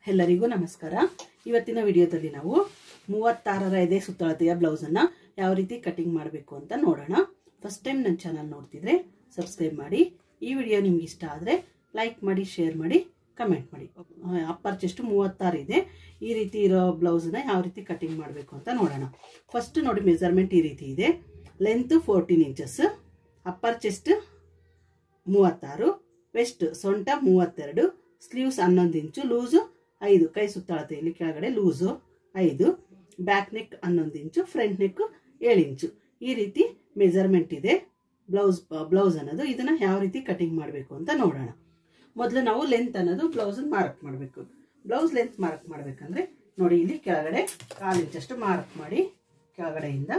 ಎಲ್ಲರಿಗೂ ನಮಸ್ಕಾರ ಇವತ್ತಿನ ವಿಡಿಯೋದಲ್ಲಿ ನಾವು ಮೂವತ್ತಾರರ ಎದೆ ಸುತ್ತಳತೆಯ ಬ್ಲೌಸನ್ನು ಯಾವ ರೀತಿ ಕಟಿಂಗ್ ಮಾಡಬೇಕು ಅಂತ ನೋಡೋಣ ಫಸ್ಟ್ ಟೈಮ್ ನನ್ನ ಚಾನಲ್ ನೋಡ್ತಿದ್ರೆ ಸಬ್ಸ್ಕ್ರೈಬ್ ಮಾಡಿ ಈ ವಿಡಿಯೋ ನಿಮ್ಗೆ ಇಷ್ಟ ಆದರೆ ಲೈಕ್ ಮಾಡಿ ಶೇರ್ ಮಾಡಿ ಕಮೆಂಟ್ ಮಾಡಿ ಅಪ್ಪರ್ ಚೆಸ್ಟ್ ಮೂವತ್ತಾರು ಇದೆ ಈ ರೀತಿ ಇರೋ ಬ್ಲೌಸನ್ನ ಯಾವ ರೀತಿ ಕಟಿಂಗ್ ಮಾಡಬೇಕು ಅಂತ ನೋಡೋಣ ಫಸ್ಟ್ ನೋಡಿ ಮೆಜರ್ಮೆಂಟ್ ಈ ರೀತಿ ಇದೆ length fourteen inches upper chest ಮೂವತ್ತಾರು ವೆಸ್ಟ್ ಸೊಂಟ ಮೂವತ್ತೆರಡು ಸ್ಲೀವ್ಸ್ ಹನ್ನೊಂದು ಇಂಚು ಲೂಸು ಐದು ಕೈ ಸುತ್ತಳತೆಯಲ್ಲಿ ಕೆಳಗಡೆ ಲೂಸು ಐದು ಬ್ಯಾಕ್ ನೆಕ್ ಹನ್ನೊಂದು ಇಂಚು ಫ್ರಂಟ್ ನೆಕ್ ಏಳು ಇಂಚು ಈ ರೀತಿ ಮೆಜರ್ಮೆಂಟ್ ಇದೆ ಬ್ಲೌಸ್ ಬ್ಲೌಸ್ ಅನ್ನೋದು ಇದನ್ನ ಯಾವ ರೀತಿ ಕಟಿಂಗ್ ಮಾಡಬೇಕು ಅಂತ ನೋಡೋಣ ಮೊದಲು ನಾವು ಲೆಂತ್ ಅನ್ನೋದು ಬ್ಲೌಸ್ ಮಾರ್ಕ್ ಮಾಡಬೇಕು ಬ್ಲೌಸ್ ಲೆಂತ್ ಮಾರ್ಕ್ ಮಾಡಬೇಕಂದ್ರೆ ನೋಡಿ ಇಲ್ಲಿ ಕೆಳಗಡೆ ಕಾಲು ಇಂಚಷ್ಟು ಮಾರ್ಕ್ ಮಾಡಿ ಕೆಳಗಡೆಯಿಂದ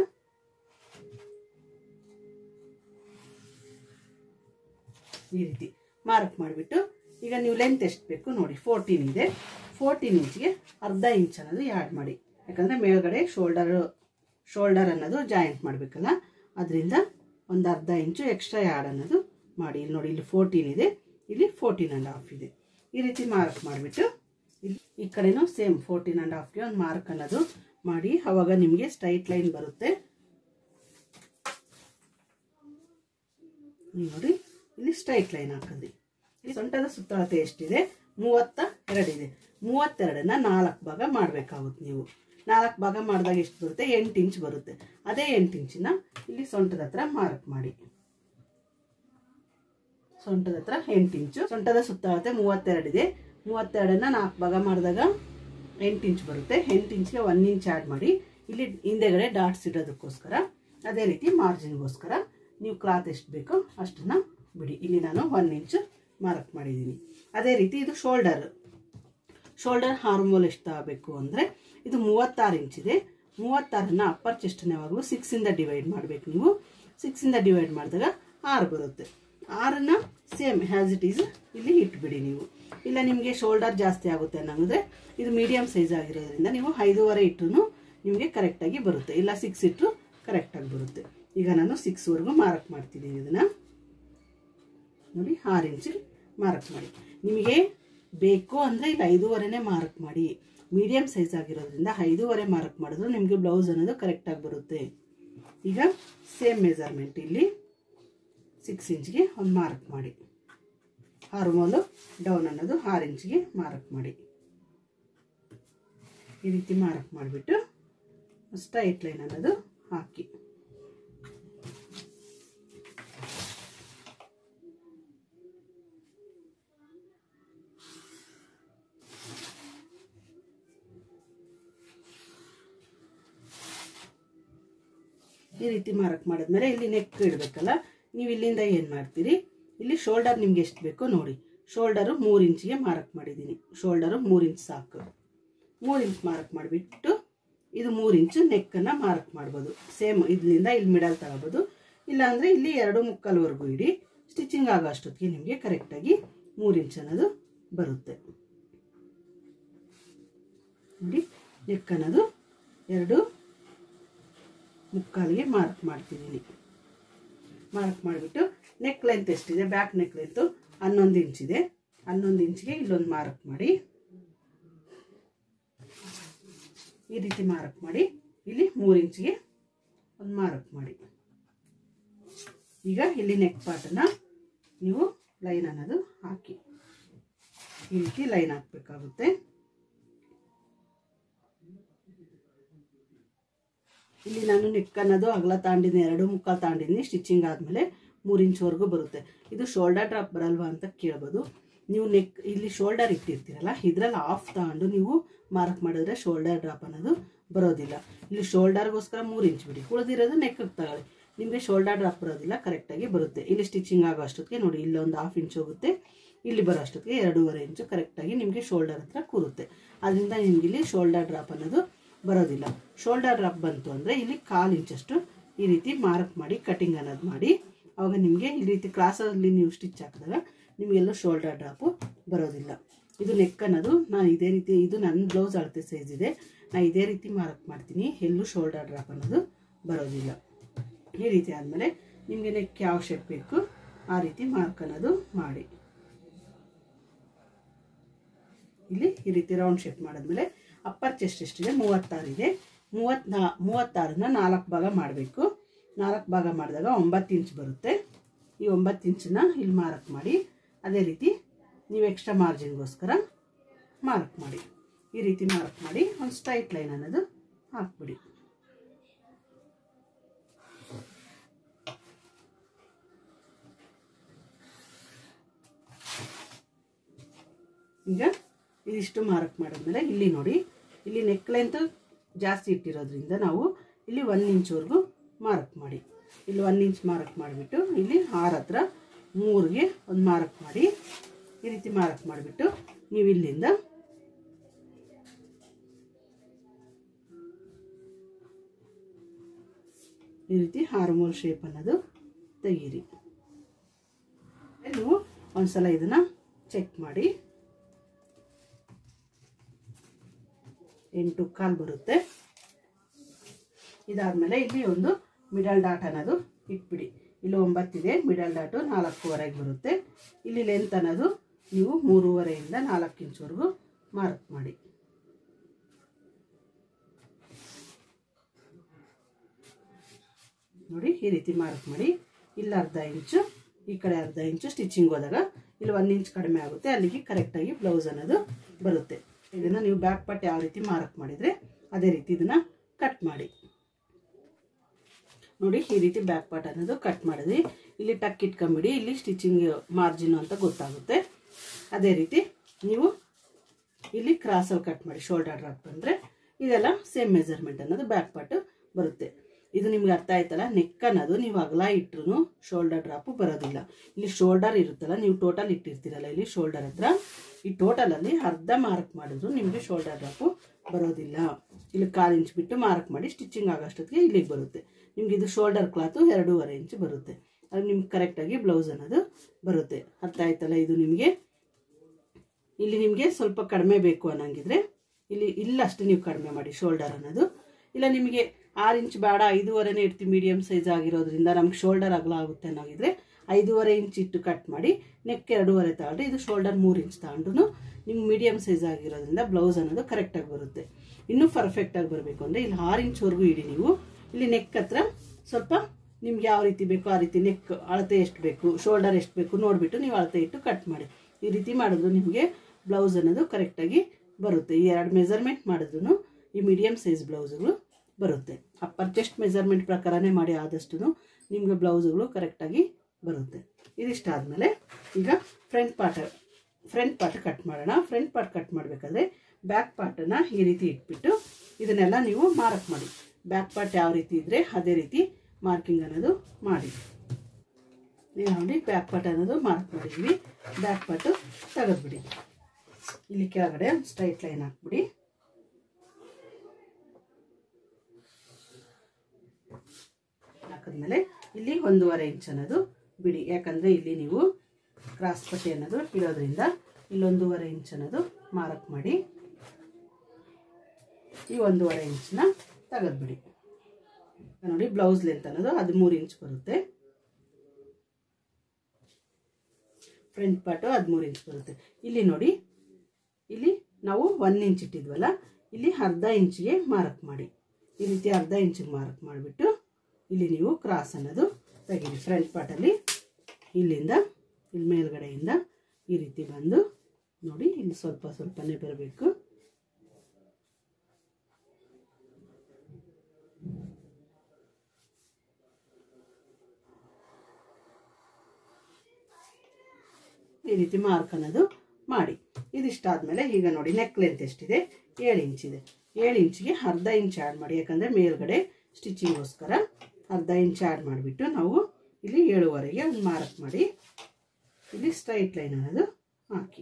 ಈ ರೀತಿ ಮಾರ್ಕ್ ಮಾಡಿಬಿಟ್ಟು ಈಗ ನೀವು ಲೆಂತ್ ಎಷ್ಟು ಬೇಕು ನೋಡಿ ಫೋರ್ಟೀನ್ ಇದೆ ಫೋರ್ಟೀನ್ ಇಂಚ್ಗೆ ಅರ್ಧ ಇಂಚ್ ಅನ್ನೋದು ಆ್ಯಡ್ ಮಾಡಿ ಯಾಕಂದರೆ ಮೇಲ್ಗಡೆ ಶೋಲ್ಡರ್ ಶೋಲ್ಡರ್ ಅನ್ನೋದು ಜಾಯಿಂಟ್ ಮಾಡಬೇಕಲ್ಲ ಅದರಿಂದ ಒಂದು ಅರ್ಧ ಇಂಚು ಎಕ್ಸ್ಟ್ರಾ ಆ್ಯಡ್ ಅನ್ನೋದು ಮಾಡಿ ಇಲ್ಲಿ ನೋಡಿ ಇಲ್ಲಿ ಫೋರ್ಟೀನ್ ಇದೆ ಇಲ್ಲಿ ಫೋರ್ಟೀನ್ ಆ್ಯಂಡ್ ಹಾಫ್ ಇದೆ ಈ ರೀತಿ ಮಾರ್ಕ್ ಮಾಡಿಬಿಟ್ಟು ಇಲ್ಲಿ ಈ ಕಡೆನೂ ಸೇಮ್ ಫೋರ್ಟೀನ್ ಆ್ಯಂಡ್ ಹಾಫ್ಗೆ ಒಂದು ಮಾರ್ಕ್ ಅನ್ನೋದು ಮಾಡಿ ಅವಾಗ ನಿಮಗೆ ಸ್ಟ್ರೈಟ್ ಲೈನ್ ಬರುತ್ತೆ ನೋಡಿ ಇಲ್ಲಿ ಸ್ಟ್ರೈಟ್ ಲೈನ್ ಹಾಕಿದ್ರಿ ಈ ಸೊಂಟದ ಸುತ್ತಳತೆ ಎಷ್ಟಿದೆ ಮೂವತ್ತ ಎರಡಿದೆ ಮೂವತ್ತೆರಡನ್ನ ನಾಲ್ಕು ಭಾಗ ಮಾಡಬೇಕಾಗುತ್ತೆ ನೀವು ನಾಲ್ಕು ಭಾಗ ಮಾಡಿದಾಗ ಎಷ್ಟು ಬರುತ್ತೆ ಎಂಟು ಇಂಚ್ ಬರುತ್ತೆ ಅದೇ ಎಂಟು ಇಂಚಿನ ಇಲ್ಲಿ ಸೊಂಟದ ಹತ್ರ ಮಾರ್ಕ್ ಮಾಡಿ ಸೊಂಟದ ಹತ್ರ ಎಂಟು ಇಂಚು ಸೊಂಟದ ಸುತ್ತಳತೆ ಮೂವತ್ತೆರಡಿದೆ ಮೂವತ್ತೆರಡನ್ನ ನಾಲ್ಕು ಭಾಗ ಮಾಡಿದಾಗ ಎಂಟು ಇಂಚ್ ಬರುತ್ತೆ ಎಂಟು ಇಂಚ್ಗೆ ಒನ್ ಇಂಚ್ ಆ್ಯಡ್ ಮಾಡಿ ಇಲ್ಲಿ ಹಿಂದೆಗಡೆ ಡಾಟ್ಸ್ ಇಡೋದಕ್ಕೋಸ್ಕರ ಅದೇ ರೀತಿ ಮಾರ್ಜಿನ್ಗೋಸ್ಕರ ನೀವು ಕ್ಲಾತ್ ಎಷ್ಟು ಬೇಕೋ ಅಷ್ಟನ್ನು ಬಿಡಿ ಇಲ್ಲಿ ನಾನು ಒನ್ ಇಂಚ್ ಮಾರ್ಕ್ ಮಾಡಿದ್ದೀನಿ ಅದೇ ರೀತಿ ಇದು ಶೋಲ್ಡರ್ ಶೋಲ್ಡರ್ ಹಾರ್ಮೋಲ್ ಎಷ್ಟು ತಗೋಬೇಕು ಅಂದರೆ ಇದು ಮೂವತ್ತಾರು ಇಂಚ್ ಇದೆ ಮೂವತ್ತಾರನ್ನ ಅಪ್ಪರ್ ಚೆಸ್ಟನ್ನ ಯಾವಾಗಲೂ ಸಿಕ್ಸಿಂದ ಡಿವೈಡ್ ಮಾಡಬೇಕು ನೀವು ಸಿಕ್ಸಿಂದ ಡಿವೈಡ್ ಮಾಡಿದಾಗ ಆರು ಬರುತ್ತೆ ಆರನ್ನು ಸೇಮ್ ಹ್ಯಾಸ್ ಇಟ್ ಈಸ್ ಇಲ್ಲಿ ಇಟ್ಬಿಡಿ ನೀವು ಇಲ್ಲ ನಿಮಗೆ ಶೋಲ್ಡರ್ ಜಾಸ್ತಿ ಆಗುತ್ತೆ ಅನ್ನೋದ್ರೆ ಇದು ಮೀಡಿಯಮ್ ಸೈಜ್ ಆಗಿರೋದ್ರಿಂದ ನೀವು ಐದೂವರೆ ಇಟ್ಟರು ನಿಮಗೆ ಕರೆಕ್ಟಾಗಿ ಬರುತ್ತೆ ಇಲ್ಲ ಸಿಕ್ಸ್ ಇಟ್ಟರು ಕರೆಕ್ಟಾಗಿ ಬರುತ್ತೆ ಈಗ ನಾನು ಸಿಕ್ಸ್ವರೆಗೂ ಮಾರ್ಕ್ ಮಾಡ್ತಿದ್ದೀನಿ ಇದನ್ನು ನೋಡಿ ಆರು ಇಂಚ್ ಮಾರ್ಕ್ ಮಾಡಿ ನಿಮಗೆ ಬೇಕು ಅಂದರೆ ಇಲ್ಲಿ ಐದೂವರೆನೇ ಮಾರ್ಕ್ ಮಾಡಿ ಮೀಡಿಯಮ್ ಸೈಜ್ ಆಗಿರೋದ್ರಿಂದ ಐದೂವರೆ ಮಾರ್ಕ್ ಮಾಡಿದ್ರು ನಿಮಗೆ ಬ್ಲೌಸ್ ಅನ್ನೋದು ಕರೆಕ್ಟಾಗಿ ಬರುತ್ತೆ ಈಗ ಸೇಮ್ ಮೆಜರ್ಮೆಂಟ್ ಇಲ್ಲಿ ಸಿಕ್ಸ್ ಇಂಚ್ಗೆ ಒಂದು ಮಾರ್ಕ್ ಮಾಡಿ ಹಾರ್ಮೋಲು ಡೌನ್ ಅನ್ನೋದು ಆರು ಇಂಚ್ಗೆ ಮಾರ್ಕ್ ಮಾಡಿ ಈ ರೀತಿ ಮಾರ್ಕ್ ಮಾಡಿಬಿಟ್ಟು ಸ್ಟ್ರೈಟ್ ಲೈನ್ ಅನ್ನೋದು ಹಾಕಿ ಈ ರೀತಿ ಮಾರ್ಕ್ ಮಾಡಿದ್ಮೇಲೆ ಇಲ್ಲಿ ನೆಕ್ ಇಡಬೇಕಲ್ಲ ನೀವು ಇಲ್ಲಿಂದ ಏನು ಮಾಡ್ತೀರಿ ಇಲ್ಲಿ ಶೋಲ್ಡರ್ ನಿಮ್ಗೆ ಎಷ್ಟು ಬೇಕೋ ನೋಡಿ ಶೋಲ್ಡರು ಮೂರು ಇಂಚಿಗೆ ಮಾರ್ಕ್ ಮಾಡಿದ್ದೀನಿ ಶೋಲ್ಡರು ಮೂರು ಇಂಚ್ ಸಾಕು ಮೂರು ಇಂಚ್ ಮಾರ್ಕ್ ಮಾಡಿಬಿಟ್ಟು ಇದು ಮೂರು ಇಂಚು ನೆಕ್ಕನ್ನು ಮಾರ್ಕ್ ಮಾಡ್ಬೋದು ಸೇಮ್ ಇದರಿಂದ ಇಲ್ಲಿ ಮಿಡಲ್ ತಗೋಬೋದು ಇಲ್ಲಾಂದರೆ ಇಲ್ಲಿ ಎರಡು ಮುಕ್ಕಾಲ್ವರೆಗೂ ಇಡಿ ಸ್ಟಿಚಿಂಗ್ ಆಗೋ ಅಷ್ಟೊತ್ತಿಗೆ ನಿಮಗೆ ಕರೆಕ್ಟಾಗಿ ಮೂರು ಇಂಚ್ ಅನ್ನೋದು ಬರುತ್ತೆ ನೋಡಿ ನೆಕ್ ಅನ್ನೋದು ಎರಡು ಮುಕ್ಕಾಲಿಗೆ ಮಾರ್ಕ್ ಮಾಡ್ತಿದ್ದೀನಿ ಮಾರ್ಕ್ ಮಾಡಿಬಿಟ್ಟು ನೆಕ್ ಲೆಂತ್ ಎಷ್ಟಿದೆ ಬ್ಯಾಕ್ ನೆಕ್ ಲೆಂತು ಹನ್ನೊಂದು ಇಂಚಿದೆ ಹನ್ನೊಂದು ಇಂಚಿಗೆ ಇಲ್ಲೊಂದು ಮಾರ್ಕ್ ಮಾಡಿ ಈ ರೀತಿ ಮಾರ್ಕ್ ಮಾಡಿ ಇಲ್ಲಿ ಮೂರು ಇಂಚಿಗೆ ಒಂದು ಮಾರ್ಕ್ ಮಾಡಿ ಈಗ ಇಲ್ಲಿ ನೆಕ್ ಪಾರ್ಟನ್ನು ನೀವು ಲೈನ್ ಅನ್ನೋದು ಹಾಕಿ ಈ ರೀತಿ ಲೈನ್ ಹಾಕಬೇಕಾಗುತ್ತೆ ಇಲ್ಲಿ ನಾನು ನೆಕ್ ಅನ್ನೋದು ಅಗಲ ತಾಂಡಿದ್ದೀನಿ ಎರಡು ಮುಕ್ಕಾಲು ತಾಂಡಿದ್ದೀನಿ ಸ್ಟಿಚಿಂಗ್ ಆದಮೇಲೆ ಮೂರು ಇಂಚ್ವರೆಗೂ ಬರುತ್ತೆ ಇದು ಶೋಲ್ಡರ್ ಡ್ರಾಪ್ ಬರಲ್ವಾ ಅಂತ ಕೇಳ್ಬೋದು ನೀವು ನೆಕ್ ಇಲ್ಲಿ ಶೋಲ್ಡರ್ ಇಟ್ಟಿರ್ತೀರಲ್ಲ ಇದರಲ್ಲಿ ಆಫ್ ತಗೊಂಡು ನೀವು ಮಾರ್ಕ್ ಮಾಡಿದ್ರೆ ಶೋಲ್ಡರ್ ಡ್ರಾಪ್ ಅನ್ನೋದು ಬರೋದಿಲ್ಲ ಇಲ್ಲಿ ಶೋಲ್ಡರ್ಗೋಸ್ಕರ ಮೂರು ಇಂಚ್ ಬಿಡಿ ಉಳಿದಿರೋದು ನೆಕ್ ತಗೊಳ್ಳಿ ನಿಮಗೆ ಶೋಲ್ಡರ್ ಡ್ರಾಪ್ ಬರೋದಿಲ್ಲ ಕರೆಕ್ಟಾಗಿ ಬರುತ್ತೆ ಇಲ್ಲಿ ಸ್ಟಿಚಿಂಗ್ ಆಗೋ ಅಷ್ಟೊತ್ತಿಗೆ ನೋಡಿ ಇಲ್ಲೊಂದು ಹಾಫ್ ಇಂಚ್ ಹೋಗುತ್ತೆ ಇಲ್ಲಿ ಬರೋ ಅಷ್ಟೊತ್ತಿಗೆ ಎರಡೂವರೆ ಇಂಚು ಕರೆಕ್ಟಾಗಿ ನಿಮಗೆ ಶೋಲ್ಡರ್ ಹತ್ರ ಕೂರುತ್ತೆ ಅದರಿಂದ ನಿಮ್ಗೆ ಇಲ್ಲಿ ಶೋಲ್ಡರ್ ಡ್ರಾಪ್ ಅನ್ನೋದು ಬರೋದಿಲ್ಲ ಶೋಲ್ಡರ್ ಡ್ರಾಪ್ ಬಂತು ಅಂದರೆ ಇಲ್ಲಿ ಕಾಲು ಇಂಚಷ್ಟು ಈ ರೀತಿ ಮಾರ್ಕ್ ಮಾಡಿ ಕಟಿಂಗ್ ಅನ್ನೋದು ಮಾಡಿ ಅವಾಗ ನಿಮಗೆ ಈ ರೀತಿ ಕ್ರಾಸಲ್ಲಿ ನೀವು ಸ್ಟಿಚ್ ಹಾಕಿದಾಗ ನಿಮಗೆಲ್ಲೂ ಶೋಲ್ಡರ್ ಡ್ರಾಪು ಬರೋದಿಲ್ಲ ಇದು ನೆಕ್ ಅನ್ನೋದು ನಾನು ಇದೇ ರೀತಿ ಇದು ನನ್ನ ಬ್ಲೌಸ್ ಅಳತೆ ಸೈಜ್ ಇದೆ ನಾನು ಇದೇ ರೀತಿ ಮಾರ್ಕ್ ಮಾಡ್ತೀನಿ ಎಲ್ಲೂ ಶೋಲ್ಡರ್ ಡ್ರಾಪ್ ಅನ್ನೋದು ಬರೋದಿಲ್ಲ ಈ ರೀತಿ ಆದಮೇಲೆ ನಿಮಗೆ ನೆಕ್ ಯಾವ ಶೇಪ್ ಬೇಕು ಆ ರೀತಿ ಮಾರ್ಕ್ ಅನ್ನೋದು ಮಾಡಿ ಇಲ್ಲಿ ಈ ರೀತಿ ರೌಂಡ್ ಶೇಪ್ ಮಾಡಿದ್ಮೇಲೆ ಅಪ್ಪರ್ ಚೆಸ್ಟ್ ಎಷ್ಟಿದೆ ಮೂವತ್ತಾರು ಇದೆ ಮೂವತ್ನಾ ಮೂವತ್ತಾರನ್ನ ನಾಲ್ಕು ಭಾಗ ಮಾಡಬೇಕು ನಾಲ್ಕು ಭಾಗ ಮಾಡಿದಾಗ ಒಂಬತ್ತು ಇಂಚ್ ಬರುತ್ತೆ ಈ ಒಂಬತ್ತು ಇಂಚನ್ನ ಇಲ್ಲಿ ಮಾರ್ಕ್ ಮಾಡಿ ಅದೇ ರೀತಿ ನೀವು ಎಕ್ಸ್ಟ್ರಾ ಮಾರ್ಜಿನ್ಗೋಸ್ಕರ ಮಾರ್ಕ್ ಮಾಡಿ ಈ ರೀತಿ ಮಾರ್ಕ್ ಮಾಡಿ ಒಂದು ಸ್ಟ್ರೈಟ್ ಲೈನ್ ಅನ್ನೋದು ಹಾಕ್ಬಿಡಿ ಈಗ ಇದಿಷ್ಟು ಮಾರ್ಕ್ ಮಾಡಿದ್ಮೇಲೆ ಇಲ್ಲಿ ನೋಡಿ ಇಲ್ಲಿ ನೆಕ್ ಲೆಂತ್ ಜಾಸ್ತಿ ಇಟ್ಟಿರೋದ್ರಿಂದ ನಾವು ಇಲ್ಲಿ ಒನ್ ಇಂಚ್ವರೆಗೂ ಮಾರ್ಕ್ ಮಾಡಿ ಇಲ್ಲಿ ಒನ್ ಇಂಚ್ ಮಾರ್ಕ್ ಮಾಡಿಬಿಟ್ಟು ಇಲ್ಲಿ ಆರು ಹತ್ರ ಮೂರಿಗೆ ಒಂದು ಮಾರ್ಕ್ ಮಾಡಿ ಈ ರೀತಿ ಮಾರ್ಕ್ ಮಾಡಿಬಿಟ್ಟು ನೀವು ಇಲ್ಲಿಂದ ಈ ರೀತಿ ಹಾರ್ಮೋಲ್ ಶೇಪ್ ಅನ್ನೋದು ತೆಗೀರಿ ನೀವು ಒಂದ್ಸಲ ಇದನ್ನ ಚೆಕ್ ಮಾಡಿ ಎಂಟು ಕಾಲು ಬರುತ್ತೆ ಇದಾದ್ಮೇಲೆ ಇಲ್ಲಿ ಒಂದು ಮಿಡಲ್ ಡಾಟ್ ಅನ್ನೋದು ಇಟ್ಬಿಡಿ ಇಲ್ಲಿ ಒಂಬತ್ತಿದೆ ಮಿಡಲ್ ಡಾಟು ನಾಲ್ಕೂವರೆಗೆ ಬರುತ್ತೆ ಇಲ್ಲಿ ಲೆಂತ್ ಅನ್ನೋದು ನೀವು ಮೂರುವರೆಯಿಂದ ನಾಲ್ಕು ಇಂಚ್ವರೆಗೂ ಮಾರ್ಕ್ ಮಾಡಿ ನೋಡಿ ಈ ರೀತಿ ಮಾರ್ಕ್ ಮಾಡಿ ಇಲ್ಲಿ ಅರ್ಧ ಇಂಚು ಈ ಕಡೆ ಅರ್ಧ ಇಂಚು ಸ್ಟಿಚಿಂಗ್ ಹೋದಾಗ ಇಲ್ಲಿ ಒಂದು ಇಂಚ್ ಕಡಿಮೆ ಆಗುತ್ತೆ ಅಲ್ಲಿಗೆ ಕರೆಕ್ಟಾಗಿ ಬ್ಲೌಸ್ ಅನ್ನೋದು ಬರುತ್ತೆ ಇದನ್ನು ನೀವು ಬ್ಯಾಕ್ ಪಟ್ ಯಾವ ರೀತಿ ಮಾರ್ಕ್ ಮಾಡಿದರೆ ಅದೇ ರೀತಿ ಇದನ್ನು ಕಟ್ ಮಾಡಿ ನೋಡಿ ಈ ರೀತಿ ಬ್ಯಾಕ್ ಪಾರ್ಟ್ ಅನ್ನೋದು ಕಟ್ ಮಾಡಿದ್ವಿ ಇಲ್ಲಿ ಟಕ್ ಇಟ್ಕೊಂಬಿಡಿ ಇಲ್ಲಿ ಸ್ಟಿಚಿಂಗ್ ಮಾರ್ಜಿನ್ ಅಂತ ಗೊತ್ತಾಗುತ್ತೆ ಅದೇ ರೀತಿ ನೀವು ಇಲ್ಲಿ ಕ್ರಾಸಲ್ಲಿ ಕಟ್ ಮಾಡಿ ಶೋಲ್ಡರ್ ಡ್ರಾಪ್ ಬಂದರೆ ಇದೆಲ್ಲ ಸೇಮ್ ಮೆಜರ್ಮೆಂಟ್ ಅನ್ನೋದು ಬ್ಯಾಕ್ ಪಾರ್ಟ್ ಬರುತ್ತೆ ಇದು ನಿಮ್ಗೆ ಅರ್ಥ ಆಯ್ತಲ್ಲ ನೆಕ್ ಅನ್ನೋದು ನೀವು ಅಗಲ ಇಟ್ರು ಶೋಲ್ಡರ್ ಡ್ರಾಪು ಬರೋದಿಲ್ಲ ಇಲ್ಲಿ ಶೋಲ್ಡರ್ ಇರುತ್ತಲ್ಲ ನೀವು ಟೋಟಲ್ ಇಟ್ಟಿರ್ತೀರಲ್ಲ ಇಲ್ಲಿ ಶೋಲ್ಡರ್ ಹತ್ರ ಈ ಟೋಟಲಲ್ಲಿ ಅರ್ಧ ಮಾರ್ಕ್ ಮಾಡಿದ್ರು ನಿಮಗೆ ಶೋಲ್ಡರ್ ಡ್ರಾಪು ಬರೋದಿಲ್ಲ ಇಲ್ಲಿ ಕಾಲು ಇಂಚ್ ಬಿಟ್ಟು ಮಾರ್ಕ್ ಮಾಡಿ ಸ್ಟಿಚಿಂಗ್ ಆಗೋಷ್ಟೊತ್ತಿಗೆ ಇಲ್ಲಿಗೆ ಬರುತ್ತೆ ನಿಮ್ಗೆ ಇದು ಶೋಲ್ಡರ್ ಕ್ಲಾತು ಎರಡೂವರೆ ಇಂಚ್ ಬರುತ್ತೆ ಅದು ನಿಮ್ಗೆ ಕರೆಕ್ಟಾಗಿ ಬ್ಲೌಸ್ ಅನ್ನೋದು ಬರುತ್ತೆ ಅರ್ಥ ಆಯ್ತಲ್ಲ ಇದು ನಿಮಗೆ ಇಲ್ಲಿ ನಿಮಗೆ ಸ್ವಲ್ಪ ಕಡಿಮೆ ಬೇಕು ಅನ್ನಂಗಿದ್ರೆ ಇಲ್ಲಿ ಇಲ್ಲಷ್ಟು ನೀವು ಕಡಿಮೆ ಮಾಡಿ ಶೋಲ್ಡರ್ ಅನ್ನೋದು ಇಲ್ಲ ನಿಮಗೆ ಆರು ಇಂಚ್ ಬೇಡ ಐದೂವರೆನೇ ಇರ್ತೀವಿ ಮೀಡಿಯಮ್ ಸೈಜ್ ಆಗಿರೋದ್ರಿಂದ ನಮ್ಗೆ ಶೋಲ್ಡರ್ ಅಗಲ ಆಗುತ್ತೆ ಅನ್ನೋಗಿದ್ರೆ ಐದೂವರೆ ಇಂಚ್ ಇಟ್ಟು ಕಟ್ ಮಾಡಿ ನೆಕ್ ಎರಡೂವರೆ ತಗೊಂಡ್ರೆ ಇದು ಶೋಲ್ಡರ್ ಮೂರು ಇಂಚ್ ತಗೊಂಡ್ರು ನಿಮ್ಗೆ ಮೀಡಿಯಮ್ ಸೈಜ್ ಆಗಿರೋದ್ರಿಂದ ಬ್ಲೌಸ್ ಅನ್ನೋದು ಕರೆಕ್ಟಾಗಿ ಬರುತ್ತೆ ಇನ್ನೂ ಪರ್ಫೆಕ್ಟಾಗಿ ಬರಬೇಕು ಅಂದರೆ ಇಲ್ಲಿ ಆರು ಇಂಚ್ವರೆಗೂ ಇಡಿ ನೀವು ಇಲ್ಲಿ ನೆಕ್ ಹತ್ರ ಸ್ವಲ್ಪ ನಿಮ್ಗೆ ಯಾವ ರೀತಿ ಬೇಕೋ ಆ ರೀತಿ ನೆಕ್ ಅಳತೆ ಎಷ್ಟು ಬೇಕು ಶೋಲ್ಡರ್ ಎಷ್ಟು ಬೇಕು ನೋಡಿಬಿಟ್ಟು ನೀವು ಅಳತೆ ಇಟ್ಟು ಕಟ್ ಮಾಡಿ ಈ ರೀತಿ ಮಾಡಿದ್ರು ನಿಮಗೆ ಬ್ಲೌಸ್ ಅನ್ನೋದು ಕರೆಕ್ಟಾಗಿ ಬರುತ್ತೆ ಈ ಎರಡು ಮೆಜರ್ಮೆಂಟ್ ಮಾಡಿದ್ರು ಈ ಮೀಡಿಯಮ್ ಸೈಜ್ ಬ್ಲೌಸ್ಗಳು ಬರುತ್ತೆ ಅಪ್ಪರ್ ಚೆಸ್ಟ್ ಮೆಜರ್ಮೆಂಟ್ ಪ್ರಕಾರನೇ ಮಾಡಿ ಆದಷ್ಟು ನಿಮಗೆ ಬ್ಲೌಸ್ಗಳು ಕರೆಕ್ಟಾಗಿ ಬರುತ್ತೆ ಇದಿಷ್ಟಾದಮೇಲೆ ಈಗ front part front part cut ಮಾಡೋಣ ಫ್ರಂಟ್ ಪಾರ್ಟ್ ಕಟ್ ಮಾಡಬೇಕಾದ್ರೆ ಬ್ಯಾಕ್ ಪಾರ್ಟನ್ನು ಈ ರೀತಿ ಇಟ್ಬಿಟ್ಟು ಇದನ್ನೆಲ್ಲ ನೀವು ಮಾರ್ಕ್ ಮಾಡಿ ಬ್ಯಾಕ್ ಪಾರ್ಟ್ ಯಾವ ರೀತಿ ಇದ್ದರೆ ಅದೇ ರೀತಿ ಮಾರ್ಕಿಂಗ್ ಅನ್ನೋದು ಮಾಡಿ ನೀವು ನೋಡಿ ಬ್ಯಾಕ್ ಪಾರ್ಟ್ ಅನ್ನೋದು ಮಾರ್ಕ್ ಮಾಡಿದ್ವಿ ಬ್ಯಾಕ್ ಪಾರ್ಟು ತೆಗೆದ್ಬಿಡಿ ಇಲ್ಲಿ ಕೆಳಗಡೆ ಸ್ಟ್ರೈಟ್ ಲೈನ್ ಹಾಕ್ಬಿಡಿ ಹಾಕಿದ್ಮೇಲೆ ಇಲ್ಲಿ ಒಂದೂವರೆ ಇಂಚ್ ಅನ್ನೋದು ಬಿಡಿ ಯಾಕಂದರೆ ಇಲ್ಲಿ ನೀವು ಕ್ರಾಸ್ ಪಟ್ಟಿ ಅನ್ನೋದು ಇಡೋದ್ರಿಂದ ಇಲ್ಲೊಂದೂವರೆ ಇಂಚ್ ಅನ್ನೋದು ಮಾರ್ಕ್ ಮಾಡಿ ಈ ಒಂದೂವರೆ ಇಂಚನ್ನ ತೆಗೆದ್ಬಿಡಿ ನೋಡಿ ಬ್ಲೌಸ್ ಲೆಂತ್ ಅನ್ನೋದು ಹದಿಮೂರು ಇಂಚ್ ಬರುತ್ತೆ ಫ್ರಂಟ್ ಪಾರ್ಟು ಹದಿಮೂರು ಇಂಚ್ ಬರುತ್ತೆ ಇಲ್ಲಿ ನೋಡಿ ಇಲ್ಲಿ ನಾವು ಒನ್ ಇಂಚ್ ಇಟ್ಟಿದ್ವಲ್ಲ ಇಲ್ಲಿ ಅರ್ಧ ಇಂಚಿಗೆ ಮಾರ್ಕ್ ಮಾಡಿ ಈ ರೀತಿ ಅರ್ಧ ಇಂಚಿಗೆ ಮಾರ್ಕ್ ಮಾಡಿಬಿಟ್ಟು ಇಲ್ಲಿ ನೀವು ಕ್ರಾಸ್ ಅನ್ನೋದು ತೆಗೀರಿ ಫ್ರಂಟ್ ಪಾರ್ಟಲ್ಲಿ ಇಲ್ಲಿಂದ ಇಲ್ಲಿ ಮೇಲ್ಗಡೆಯಿಂದ ಈ ರೀತಿ ಬಂದು ನೋಡಿ ಇಲ್ಲಿ ಸ್ವಲ್ಪ ಸ್ವಲ್ಪನೇ ಬರಬೇಕು ಈ ರೀತಿ ಮಾರ್ಕ್ ಅನ್ನೋದು ಮಾಡಿ ಇದಿಷ್ಟಾದ್ಮೇಲೆ ಈಗ ನೋಡಿ ನೆಕ್ ಲೆಂತ್ ಎಷ್ಟಿದೆ ಏಳು ಇಂಚಿದೆ ಏಳು ಇಂಚಿಗೆ ಅರ್ಧ ಇಂಚ್ ಆ್ಯಡ್ ಮಾಡಿ ಯಾಕಂದರೆ ಮೇಲ್ಗಡೆ ಸ್ಟಿಚಿಂಗೋಸ್ಕರ ಅರ್ಧ ಇಂಚ್ ಆ್ಯಡ್ ಮಾಡಿಬಿಟ್ಟು ನಾವು ಇಲ್ಲಿ ಏಳುವರೆಗೆ ಒಂದು ಮಾರ್ಕ್ ಮಾಡಿ ಇಲ್ಲಿ ಸ್ಟ್ರೈಟ್ ಲೈನ್ ಅನ್ನೋದು ಹಾಕಿ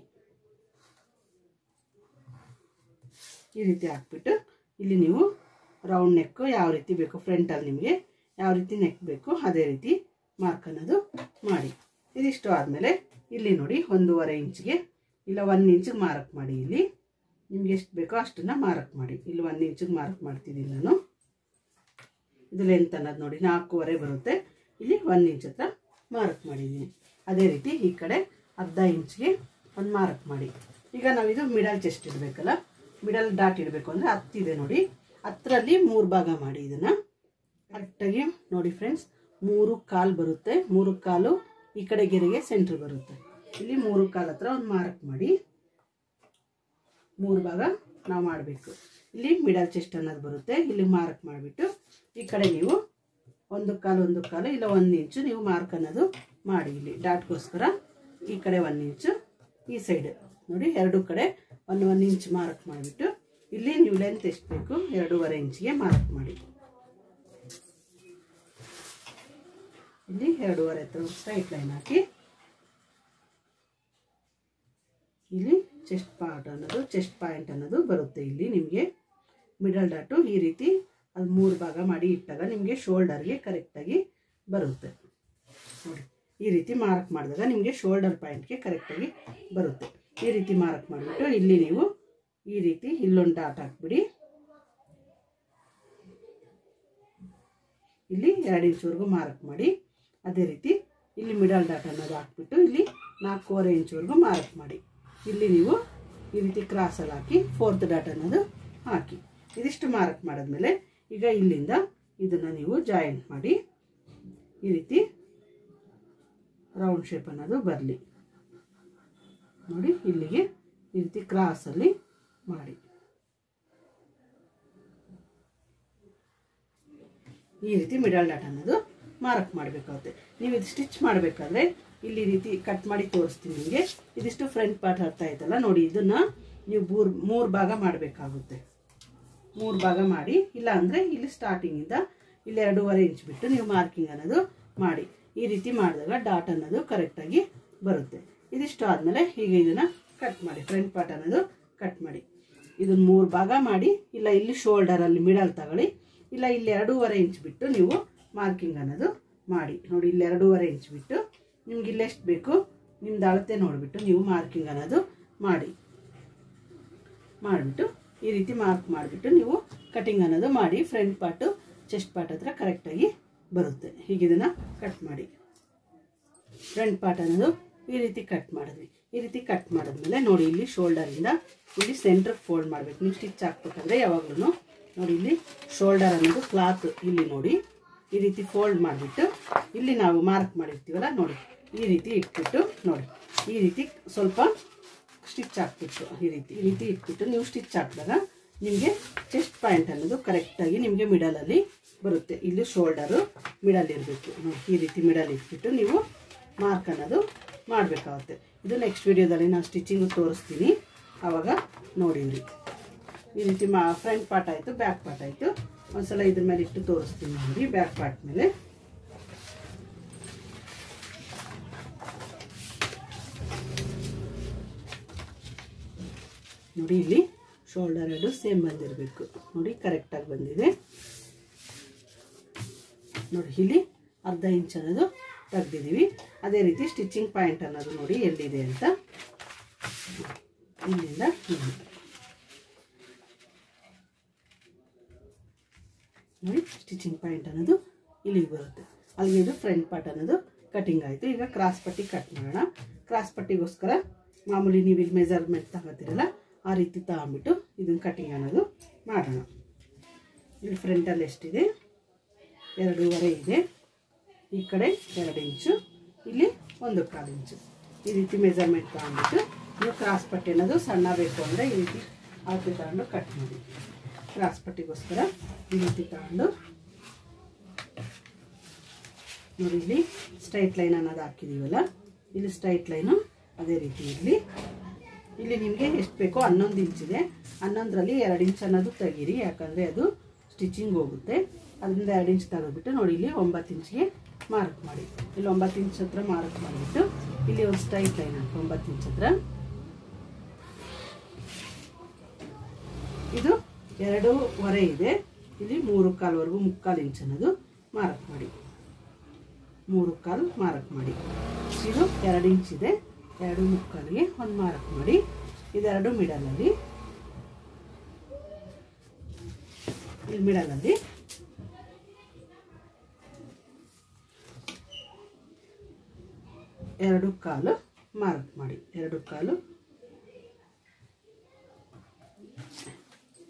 ಈ ರೀತಿ ಹಾಕ್ಬಿಟ್ಟು ಇಲ್ಲಿ ನೀವು ರೌಂಡ್ ನೆಕ್ಕು ಯಾವ ರೀತಿ ಬೇಕು ಫ್ರಂಟಲ್ಲಿ ನಿಮಗೆ ಯಾವ ರೀತಿ ನೆಕ್ ಬೇಕು ಅದೇ ರೀತಿ ಮಾರ್ಕ್ ಅನ್ನೋದು ಮಾಡಿ ಇದಿಷ್ಟು ಆದಮೇಲೆ ಇಲ್ಲಿ ನೋಡಿ ಒಂದೂವರೆ ಇಂಚ್ಗೆ ಇಲ್ಲ ಒಂದು ಇಂಚಿಗೆ ಮಾರ್ಕ್ ಮಾಡಿ ಇಲ್ಲಿ ನಿಮ್ಗೆ ಎಷ್ಟು ಬೇಕೋ ಅಷ್ಟನ್ನು ಮಾರ್ಕ್ ಮಾಡಿ ಇಲ್ಲಿ ಒಂದು ಇಂಚಿಗೆ ಮಾರ್ಕ್ ಮಾಡ್ತಿದ್ದೀನಿ ನಾನು ಇದು ಲೆಂತ್ ಅನ್ನೋದು ನೋಡಿ ನಾಲ್ಕೂವರೆ ಬರುತ್ತೆ ಇಲ್ಲಿ ಒಂದು ಇಂಚ್ ಹತ್ರ ಮಾರ್ಕ್ ಮಾಡಿದ್ದೀನಿ ಅದೇ ರೀತಿ ಈ ಕಡೆ ಅರ್ಧ ಇಂಚ್ಗೆ ಒಂದು ಮಾರ್ಕ್ ಮಾಡಿ ಈಗ ನಾವಿದು ಮಿಡಲ್ ಚೆಸ್ಟ್ ಇಡಬೇಕಲ್ಲ ಮಿಡಲ್ ಡಾಟ್ ಇಡಬೇಕು ಅಂದರೆ ಹತ್ತಿದೆ ನೋಡಿ ಹತ್ತರಲ್ಲಿ ಮೂರು ಭಾಗ ಮಾಡಿ ಇದನ್ನು ಕರೆಕ್ಟಾಗಿ ನೋಡಿ ಫ್ರೆಂಡ್ಸ್ ಮೂರು ಕಾಲು ಬರುತ್ತೆ ಮೂರು ಕಾಲು ಈ ಕಡೆ ಗೆರೆಗೆ ಸೆಂಟ್ರ್ ಬರುತ್ತೆ ಇಲ್ಲಿ ಮೂರು ಕಾಲು ಹತ್ರ ಒಂದು ಮಾರ್ಕ್ ಮಾಡಿ ಮೂರು ಭಾಗ ನಾವು ಮಾಡಬೇಕು ಇಲ್ಲಿ ಮಿಡಲ್ ಚೆಸ್ಟ್ ಅನ್ನೋದು ಬರುತ್ತೆ ಇಲ್ಲಿ ಮಾರ್ಕ್ ಮಾಡಿಬಿಟ್ಟು ಈ ಕಡೆ ನೀವು ಒಂದು ಕಾಲು ಒಂದು ಕಾಲು ಇಲ್ಲ ಒಂದು ಇಂಚು ನೀವು ಮಾರ್ಕ್ ಅನ್ನೋದು ಮಾಡಿ ಇಲ್ಲಿ ಡಾಟ್ಗೋಸ್ಕರ ಈ ಕಡೆ ಒಂದು ಇಂಚು ಈ ಸೈಡ್ ನೋಡಿ ಎರಡು ಕಡೆ ಒಂದು ಒಂದು ಇಂಚ್ ಮಾರ್ಕ್ ಮಾಡಿಬಿಟ್ಟು ಇಲ್ಲಿ ನೀವು ಲೆಂತ್ ಎಷ್ಟು ಬೇಕು ಎರಡೂವರೆ ಇಂಚಿಗೆ ಮಾರ್ಕ್ ಮಾಡಿ ಇಲ್ಲಿ ಎರಡೂವರೆ ಹತ್ರ ಸ್ಟ್ರೈಟ್ ಲೈನ್ ಹಾಕಿ ಇಲ್ಲಿ ಚೆಸ್ಟ್ ಪಾರ್ಟ್ ಅನ್ನೋದು ಚೆಸ್ಟ್ ಪಾಯಿಂಟ್ ಅನ್ನೋದು ಬರುತ್ತೆ ಇಲ್ಲಿ ನಿಮಗೆ ಮಿಡಲ್ ಡಾಟು ಈ ರೀತಿ ಅದು ಮೂರು ಭಾಗ ಮಾಡಿ ಇಟ್ಟಾಗ ನಿಮಗೆ ಶೋಲ್ಡರ್ಗೆ ಕರೆಕ್ಟಾಗಿ ಬರುತ್ತೆ ನೋಡಿ ಈ ರೀತಿ ಮಾರ್ಕ್ ಮಾಡಿದಾಗ ನಿಮಗೆ ಶೋಲ್ಡರ್ ಪಾಯಿಂಟ್ಗೆ ಕರೆಕ್ಟಾಗಿ ಬರುತ್ತೆ ಈ ರೀತಿ ಮಾರ್ಕ್ ಮಾಡಿಬಿಟ್ಟು ಇಲ್ಲಿ ನೀವು ಈ ರೀತಿ ಇಲ್ಲೊಂದು ಡಾಟ್ ಹಾಕ್ಬಿಡಿ ಇಲ್ಲಿ ಎರಡು ಇಂಚ್ವರೆಗೂ ಮಾರ್ಕ್ ಮಾಡಿ ಅದೇ ರೀತಿ ಇಲ್ಲಿ ಮಿಡಲ್ ಡಾಟ್ ಅನ್ನೋದು ಹಾಕ್ಬಿಟ್ಟು ಇಲ್ಲಿ ನಾಲ್ಕೂವರೆ ಇಂಚ್ವರೆಗೂ ಮಾರ್ಕ್ ಮಾಡಿ ಇಲ್ಲಿ ನೀವು ಈ ರೀತಿ ಕ್ರಾಸಲ್ಲಿ ಹಾಕಿ ಫೋರ್ತ್ ಡಾಟ್ ಅನ್ನೋದು ಹಾಕಿ ಇದಿಷ್ಟು ಮಾರ್ಕ್ ಮಾಡಿದ್ಮೇಲೆ ಈಗ ಇಲ್ಲಿಂದ ಇದನ್ನು ನೀವು ಜಾಯಿಂಟ್ ಮಾಡಿ ಈ ರೀತಿ ರೌಂಡ್ ಶೇಪ್ ಅನ್ನೋದು ಬರಲಿ ನೋಡಿ ಇಲ್ಲಿಗೆ ಈ ರೀತಿ ಕ್ರಾಸಲ್ಲಿ ಮಾಡಿ ಈ ರೀತಿ ಮಿಡಲ್ ಡಾಟ್ ಅನ್ನೋದು ಮಾರ್ಕ್ ಮಾಡಬೇಕಾಗುತ್ತೆ ನೀವು ಇದು ಸ್ಟಿಚ್ ಮಾಡಬೇಕಾದ್ರೆ ಇಲ್ಲಿ ಈ ರೀತಿ ಕಟ್ ಮಾಡಿ ತೋರಿಸ್ತೀನಿ ನಿಮಗೆ ಇದಿಷ್ಟು ಫ್ರಂಟ್ ಪಾರ್ಟ್ ಅರ್ಥ ಆಯ್ತಲ್ಲ ನೋಡಿ ಇದನ್ನ ನೀವು ಮೂರು ಮೂರು ಭಾಗ ಮಾಡಬೇಕಾಗುತ್ತೆ ಮೂರು ಭಾಗ ಮಾಡಿ ಇಲ್ಲ ಅಂದರೆ ಇಲ್ಲಿ ಸ್ಟಾರ್ಟಿಂಗಿಂದ ಇಲ್ಲಿ ಎರಡೂವರೆ ಇಂಚ್ ಬಿಟ್ಟು ನೀವು ಮಾರ್ಕಿಂಗ್ ಅನ್ನೋದು ಮಾಡಿ ಈ ರೀತಿ ಮಾಡಿದಾಗ ಡಾಟ್ ಅನ್ನೋದು ಕರೆಕ್ಟಾಗಿ ಬರುತ್ತೆ ಇದಿಷ್ಟು ಆದಮೇಲೆ ಹೀಗೆ ಇದನ್ನು ಕಟ್ ಮಾಡಿ ಫ್ರಂಟ್ ಪಾರ್ಟ್ ಅನ್ನೋದು ಕಟ್ ಮಾಡಿ ಇದನ್ನ ಮೂರು ಭಾಗ ಮಾಡಿ ಇಲ್ಲ ಇಲ್ಲಿ ಶೋಲ್ಡರಲ್ಲಿ ಮಿಡಲ್ ತಗೊಳ್ಳಿ ಇಲ್ಲ ಇಲ್ಲಿ ಎರಡೂವರೆ ಇಂಚ್ ಬಿಟ್ಟು ನೀವು ಮಾರ್ಕಿಂಗ್ ಅನ್ನೋದು ಮಾಡಿ ನೋಡಿ ಇಲ್ಲಿ ಎರಡೂವರೆ ಇಂಚ್ ಬಿಟ್ಟು ನಿಮ್ಗೆ ಇಲ್ಲೆಷ್ಟು ಬೇಕು ನಿಮ್ದು ಅಳತೆ ನೋಡಿಬಿಟ್ಟು ನೀವು ಮಾರ್ಕಿಂಗ್ ಅನ್ನೋದು ಮಾಡಿ ಮಾಡಿಬಿಟ್ಟು ಈ ರೀತಿ ಮಾರ್ಕ್ ಮಾಡಿಬಿಟ್ಟು ನೀವು ಕಟಿಂಗ್ ಅನ್ನೋದು ಮಾಡಿ ಫ್ರಂಟ್ ಪಾರ್ಟು ಚೆಸ್ಟ್ ಪಾರ್ಟ್ ಹತ್ರ ಕರೆಕ್ಟಾಗಿ ಬರುತ್ತೆ ಹೀಗೆ ಇದನ್ನು ಕಟ್ ಮಾಡಿ ಫ್ರಂಟ್ ಪಾರ್ಟ್ ಅನ್ನೋದು ಈ ರೀತಿ ಕಟ್ ಮಾಡಿದ್ವಿ ಈ ರೀತಿ ಕಟ್ ಮಾಡಿದ್ಮೇಲೆ ನೋಡಿ ಇಲ್ಲಿ ಶೋಲ್ಡರಿಂದ ಇಲ್ಲಿ ಸೆಂಟ್ರಿಗೆ ಫೋಲ್ಡ್ ಮಾಡಬೇಕು ನೀವು ಸ್ಟಿಚ್ ಹಾಕ್ಬೇಕಂದ್ರೆ ಯಾವಾಗಲೂ ನೋಡಿ ಇಲ್ಲಿ ಶೋಲ್ಡರ್ ಅನ್ನೋದು ಕ್ಲಾತ್ ಇಲ್ಲಿ ನೋಡಿ ಈ ರೀತಿ ಫೋಲ್ಡ್ ಮಾಡಿಬಿಟ್ಟು ಇಲ್ಲಿ ನಾವು ಮಾರ್ಕ್ ಮಾಡಿರ್ತೀವಲ್ಲ ನೋಡಿ ಈ ರೀತಿ ಇಟ್ಬಿಟ್ಟು ನೋಡಿ ಈ ರೀತಿ ಸ್ವಲ್ಪ ಸ್ಟಿಚ್ ಹಾಕ್ಬಿಟ್ಟು ಈ ರೀತಿ ಈ ರೀತಿ ಇಟ್ಬಿಟ್ಟು ನೀವು ಸ್ಟಿಚ್ ಹಾಕಿದಾಗ ನಿಮಗೆ ಚೆಸ್ಟ್ ಪಾಯಿಂಟ್ ಅನ್ನೋದು ಕರೆಕ್ಟಾಗಿ ನಿಮಗೆ ಮಿಡಲಲ್ಲಿ ಬರುತ್ತೆ ಇಲ್ಲಿ ಶೋಲ್ಡರು ಮಿಡಲ್ ಇರಬೇಕು ನೋಡಿ ಈ ರೀತಿ ಮಿಡಲ್ ಇಟ್ಬಿಟ್ಟು ನೀವು ಮಾರ್ಕ್ ಅನ್ನೋದು ಮಾಡಬೇಕಾಗುತ್ತೆ ಇದು ನೆಕ್ಸ್ಟ್ ವಿಡಿಯೋದಲ್ಲಿ ನಾನು ಸ್ಟಿಚಿಂಗು ತೋರಿಸ್ತೀನಿ ಆವಾಗ ನೋಡಿವ್ರಿ ಈ ರೀತಿ ಮಾ ಫ್ರಂಟ್ ಪಾರ್ಟ್ ಆಯಿತು ಬ್ಯಾಕ್ ಪಾರ್ಟ್ ಆಯಿತು ಒಂದ್ಸಲ ಇದ್ರ ಮೇಲೆ ಇಟ್ಟು ತೋರಿಸ್ತೀನಿ ನೋಡಿ ಬ್ಯಾಕ್ ಪಾರ್ಟ್ ಮೇಲೆ ನೋಡಿ ಇಲ್ಲಿ ಶೋಲ್ಡರ್ ಎರಡು ಸೇಮ್ ಬಂದಿರಬೇಕು ನೋಡಿ ಕರೆಕ್ಟಾಗಿ ಬಂದಿದೆ ನೋಡಿ ಇಲ್ಲಿ ಅರ್ಧ ಇಂಚ್ ಅನ್ನೋದು ತೆಗ್ದಿದ್ದೀವಿ ಅದೇ ರೀತಿ ಸ್ಟಿಚಿಂಗ್ ಪಾಯಿಂಟ್ ಅನ್ನೋದು ನೋಡಿ ಎಲ್ಲಿದೆ ಅಂತ ಇಲ್ಲಿಂದ ಇಲ್ಲಿ ನೋಡಿ ಸ್ಟಿಚಿಂಗ್ ಪಾಯಿಂಟ್ ಅನ್ನೋದು ಇಲ್ಲಿಗೆ ಬರುತ್ತೆ ಅಲ್ಲಿಗೆ ಇದು ಫ್ರಂಟ್ ಪಾರ್ಟ್ ಅನ್ನೋದು ಕಟಿಂಗ್ ಆಯಿತು ಈಗ ಕ್ರಾಸ್ ಪಟ್ಟಿ ಕಟ್ ಮಾಡೋಣ ಕ್ರಾಸ್ ಪಟ್ಟಿಗೋಸ್ಕರ ಮಾಮೂಲಿ ನೀವು ಇಲ್ಲಿ ಮೆಜರ್ಮೆಂಟ್ ತಗೋತೀರಲ್ಲ ಆ ರೀತಿ ತಗೊಂಬಿಟ್ಟು ಇದನ್ನು ಕಟಿಂಗ್ ಅನ್ನೋದು ಮಾಡೋಣ ಇಲ್ಲಿ ಫ್ರಂಟಲ್ಲಿ ಎಷ್ಟಿದೆ ಎರಡೂವರೆ ಇದೆ ಈ ಕಡೆ ಎರಡು ಇಂಚು ಇಲ್ಲಿ ಒಂದು ಕಾಲು ಇಂಚು ಈ ರೀತಿ ಮೆಜರ್ಮೆಂಟ್ ತಗೊಂಡ್ಬಿಟ್ಟು ನೀವು ಕ್ರಾಸ್ ಪಟ್ಟಿ ಅನ್ನೋದು ಸಣ್ಣ ಬೇಕು ಅಂದರೆ ಈ ರೀತಿ ಅಳತೆ ತಗೊಂಡು ಕಟ್ ಮಾಡಿ ಕ್ರಾಸ್ ಪಟ್ಟಿಗೋಸ್ಕರ ಈ ರೀತಿ ತಗೊಂಡು ನೋಡಿ ಇಲ್ಲಿ ಸ್ಟ್ರೈಟ್ ಲೈನ್ ಅನ್ನೋದು ಹಾಕಿದ್ದೀವಲ್ಲ ಇಲ್ಲಿ ಸ್ಟ್ರೈಟ್ ಲೈನು ಅದೇ ರೀತಿ ಇರಲಿ ಇಲ್ಲಿ ನಿಮಗೆ ಎಷ್ಟು ಬೇಕೋ ಹನ್ನೊಂದು ಇಂಚಿದೆ ಹನ್ನೊಂದರಲ್ಲಿ ಎರಡು ಇಂಚ್ ಅನ್ನೋದು ತೆಗೀರಿ ಯಾಕಂದರೆ ಅದು ಸ್ಟಿಚಿಂಗ್ ಹೋಗುತ್ತೆ ಅದರಿಂದ ಎರಡು ಇಂಚ್ ತೆಗೆದ್ಬಿಟ್ಟು ನೋಡಿ ಇಲ್ಲಿ ಒಂಬತ್ತು ಇಂಚಿಗೆ ಮಾರ್ಕ್ ಮಾಡಿ ಇಲ್ಲಿ ಒಂಬತ್ತು ಇಂಚ್ ಹತ್ರ ಮಾರ್ಕ್ ಮಾಡಿಬಿಟ್ಟು ಇಲ್ಲಿ ಒಂದು ಸ್ಟ್ರೈಟ್ ಲೈನ್ ಹಾಕಿ ಒಂಬತ್ತು ಇಂಚ್ ಹತ್ರ ಇದು ಎರಡೂವರೆ ಇದೆ ಇಲ್ಲಿ ಮೂರು ಕಾಲ್ವರೆಗೂ ಮುಕ್ಕಾಲು ಇಂಚ್ ಅನ್ನೋದು ಮಾರ್ಕ್ ಮಾಡಿ ಮೂರು ಕಾಲು ಮಾರ್ಕ್ ಮಾಡಿ ಇದು ಎರಡು ಇಂಚ್ ಇದೆ ಎರಡು ಮುಕ್ಕಾಲಿಗೆ ಒಂದು ಮಾರ್ಕ್ ಮಾಡಿ ಇದೆರಡು ಮಿಡಲಲ್ಲಿ ಇಲ್ಲಿ ಮಿಡಲಲ್ಲಿ ಎರಡು ಕಾಲು ಮಾರ್ಕ್ ಮಾಡಿ ಎರಡು ಕಾಲು